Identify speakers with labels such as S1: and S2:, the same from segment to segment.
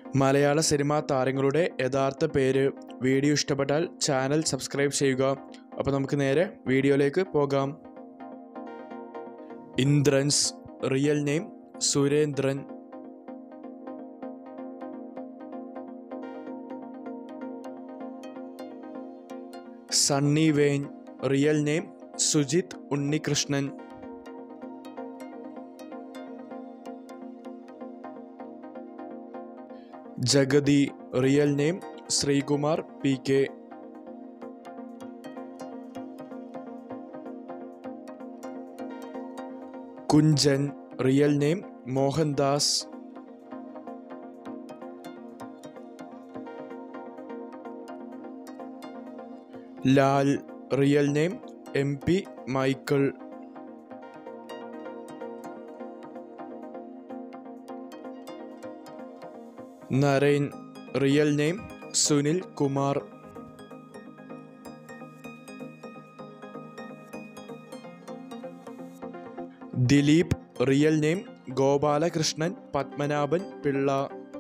S1: മലയാള സിനിമാ താരങ്ങളുടെ യഥാർത്ഥ പേര് വീഡിയോ ഇഷ്ടപ്പെട്ടാൽ ചാനൽ സബ്സ്ക്രൈബ് ചെയ്യുക അപ്പോൾ നമുക്ക് നേരെ വീഡിയോയിലേക്ക് പോകാം Indrans real name Surendran Sunny Wayne real name Sujith Unnikrishnan Jagathy real name Sreekumar P K Kunchan real name Mohandas Lal real name M P Michael Narain real name Sunil Kumar Dileep real name Gopalakrishnan Padmanabhan Pillai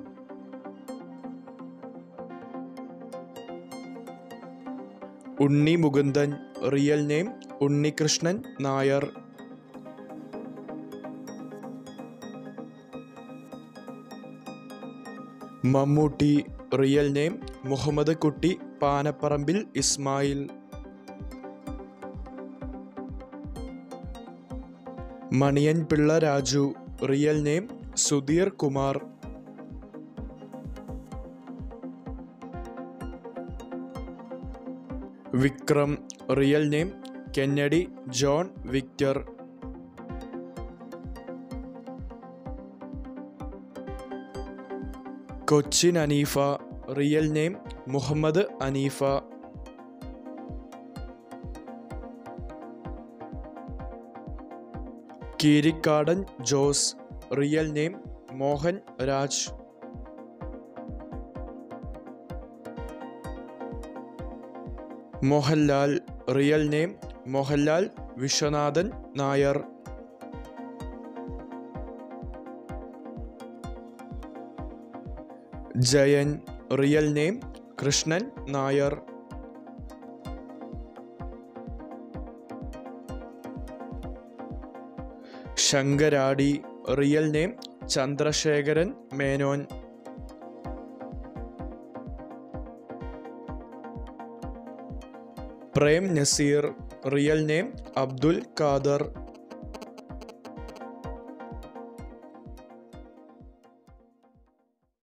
S1: Unni Mukundan real name Unnikrishnan Nair Mammootty real name Muhammad Kutty Panaparambil Ismail Maniyan Pillai Raju real name Sudheer Kumar Vikram real name Kennedy John Victor Cochin Haneefa real name Muhammad Haneefa Keerikkadan Jose real name Mohan Raj Mohanlal real name Mohanlal Viswanathan Nair Jayan real name Krishnan Nair Sankaradi real name Chandrasekharan Menon Prem Nazir real name Abdul Khader